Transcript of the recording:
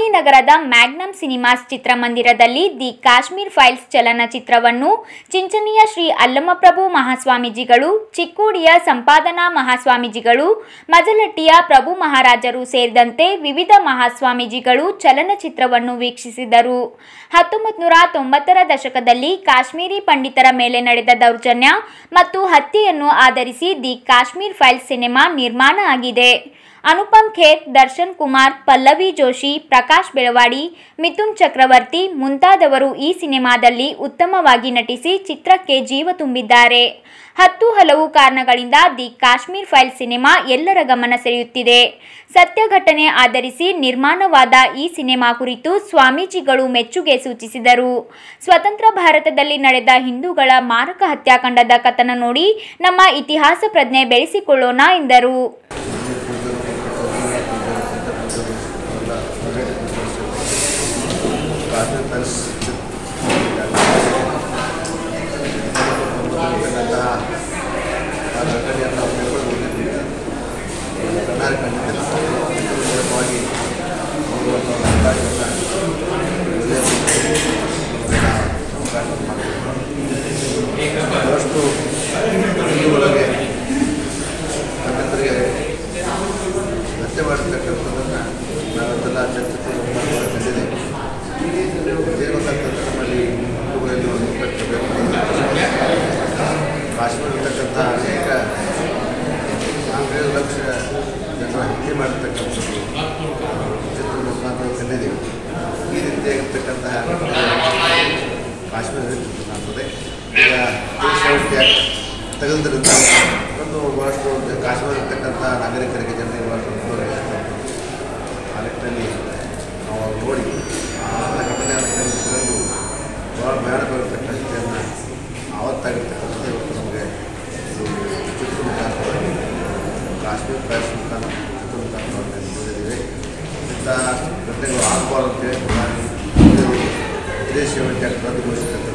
ನಗರದ Magnum cinemas ಚಿತ್ರಮಂದಿರದಲ್ಲಿ the Kashmir files ಚಲನಚಿತ್ರವನ್ನು ಚಿಂಚನೀಯ ಶ್ರೀ ಅಲ್ಲಮಪ್ರಭು ಮಹಾಸ್ವಾಮೀಜಿಗಳು ಚಿಕ್ಕೋಡಿಯ ಸಂಪಾದನಾ ಮಹಾಸ್ವಾಮೀಜಿಗಳು ಮಜಲಟ್ಟಿಯ ಪ್ರಭು ಮಹಾರಾಜರು ಸೇರಿದಂತೆ ವಿವಿಧ ಮಹಾಸ್ವಾಮೀಜಿಗಳು ಚಲನಚಿತ್ರವನ್ನು ವೀಕ್ಷಿಸಿದರು ಹತ್ತೊಂಬತ್ತು ನೂರ ತೊಂಬತ್ತರ ದಶಕದಲ್ಲಿ ಕಾಶ್ಮೀರಿ ಪಂಡಿತರ ಮೇಲೆ ನಡೆದ ದೌರ್ಜನ್ಯ ಮತ್ತು ಹತ್ಯೆಯನ್ನು ಆಧರಿಸಿ ದಿ ಕಾಶ್ಮೀರ್ ಫೈಲ್ಸ್ ಸಿನಿಮಾ ನಿರ್ಮಾಣ ಆಗಿದೆ ಅನುಪಮ್ ಖೇರ್ ದರ್ಶನ್ ಕುಮಾರ್ ಪಲ್ಲವಿ ಜೋಶಿ ಪ್ರಕಾಶ್ ಬೆಳವಾಡಿ ಮಿಥುನ್ ಚಕ್ರವರ್ತಿ ಮುಂತಾದವರು ಈ ಸಿನಿಮಾದಲ್ಲಿ ಉತ್ತಮವಾಗಿ ನಟಿಸಿ ಚಿತ್ರಕ್ಕೆ ಜೀವ ತುಂಬಿದ್ದಾರೆ ಹತ್ತು ಹಲವು ಕಾರಣಗಳಿಂದ ದಿ ಕಾಶ್ಮೀರ್ ಫೈಲ್ ಸಿನಿಮಾ ಎಲ್ಲರ ಗಮನ ಸೆಳೆಯುತ್ತಿದೆ ಸತ್ಯ ಘಟನೆ ಆಧರಿಸಿ ನಿರ್ಮಾಣವಾದ ಈ ಸಿನಿಮಾ ಕುರಿತು ಸ್ವಾಮೀಜಿಗಳು ಮೆಚ್ಚುಗೆ ಸೂಚಿಸಿದರು ಸ್ವತಂತ್ರ ಭಾರತದಲ್ಲಿ ನಡೆದ ಹಿಂದೂಗಳ ಮಾರಕ ಹತ್ಯಾಕಾಂಡದ ಕಥನ ನೋಡಿ ನಮ್ಮ ಇತಿಹಾಸ ಪ್ರಜ್ಞೆ ಬೆಳೆಸಿಕೊಳ್ಳೋಣ ಎಂದರು ಕಾಶ್ಮೀರ್ ಫೈಲ್ಸ್ ಆ ಘಟನೆಯನ್ನು ನಾವು ತಿಳ್ಕೊಂಡು ಬಂದಿದ್ದೀವಿ ಕಣ್ಣಾರೆ ಕಂಡಿದ್ದಿಲ್ಲ ಮೂಲಕವಾಗಿ ಅವರು ಒಂದು ಅವಕಾಶವನ್ನು ಒಳ್ಳೆಯ ಅವಕಾಶ ಮಾಡಿದ್ರು ಬಹಳಷ್ಟು ಹಿಂದೂಗಳಿಗೆ ತಮ್ಮೆಲ್ಲರಿಗೆ ಹತ್ಯೆ ಮಾಡಿರ್ತಕ್ಕಂಥದ್ದನ್ನು ನಾವೆಲ್ಲ ಚರ್ಚಿಸಿ ಕಂಡಿದೆ ಏನು ಗೊತ್ತಾಗ್ತದೆ ನಮ್ಮಲ್ಲಿ ಹಿಂದೂಗಳಲ್ಲಿ ಒಂದು ಕಾಶ್ಮೀರ ಇರ್ತಕ್ಕಂಥ ಅನೇಕ ನಾಲ್ಕೈದು ಲಕ್ಷ ಜನರ ಹತ್ಯೆ ಮಾಡಿರ್ತಕ್ಕಂಥದ್ದು ಚಿತ್ರ ಮುಖಾಂತರ ಕಂಡಿದ್ದೀವಿ ಈ ರೀತಿಯಾಗಿರ್ತಕ್ಕಂತಹ ಕಾಶ್ಮೀರದಲ್ಲಿ ಕಾಣ್ತದೆ ಈಗ ದೇಶ ತೆಗೆದ್ರಿಂದ ಒಂದು ಭಾಳಷ್ಟು ಒಂದು ಕಾಶ್ಮೀರ ಇರ್ತಕ್ಕಂಥ ನಾಗರಿಕರಿಗೆ ಜನರಿಗೆ ಭಾಳಷ್ಟು ಅನುಕೂಲ ಆಗಿದೆ. ಆ ನಿಟ್ಟಿನಲ್ಲಿ ನಾವು ಅವ್ರು ನೋಡಿ ಆ ಘಟನೆಯನ್ನು ತಿಳಿದುಕೊಂಡು ಭಾಳ ಭಯಾನಕ ಇರತಕ್ಕಂಥ ಸ್ಥಿತಿಯನ್ನು ಆವತ್ತಾಗಿರ್ತಕ್ಕಂಥದ್ದು ಇವತ್ತು ನಮಗೆ ಇದು ಚಿತ್ರ ಮುಖಾಂತರ ಕಾಶ್ಮೀರ ಪ್ರಯಾಸ ಮುಖಾಂತರ ಚಿತ್ರ ಮುಖಾಂತರ ನೋಡಿದ್ದೀವಿ ಇಂಥ ಘಟನೆಗಳು ಆಗಬಾರ್ದು ಅಂತೇಳಿ ಪ್ರಧಾನಿ ವಿದೇಶಿ ರದ್ದುಗೊಳಿಸಿರ್ತಕ್ಕಂಥ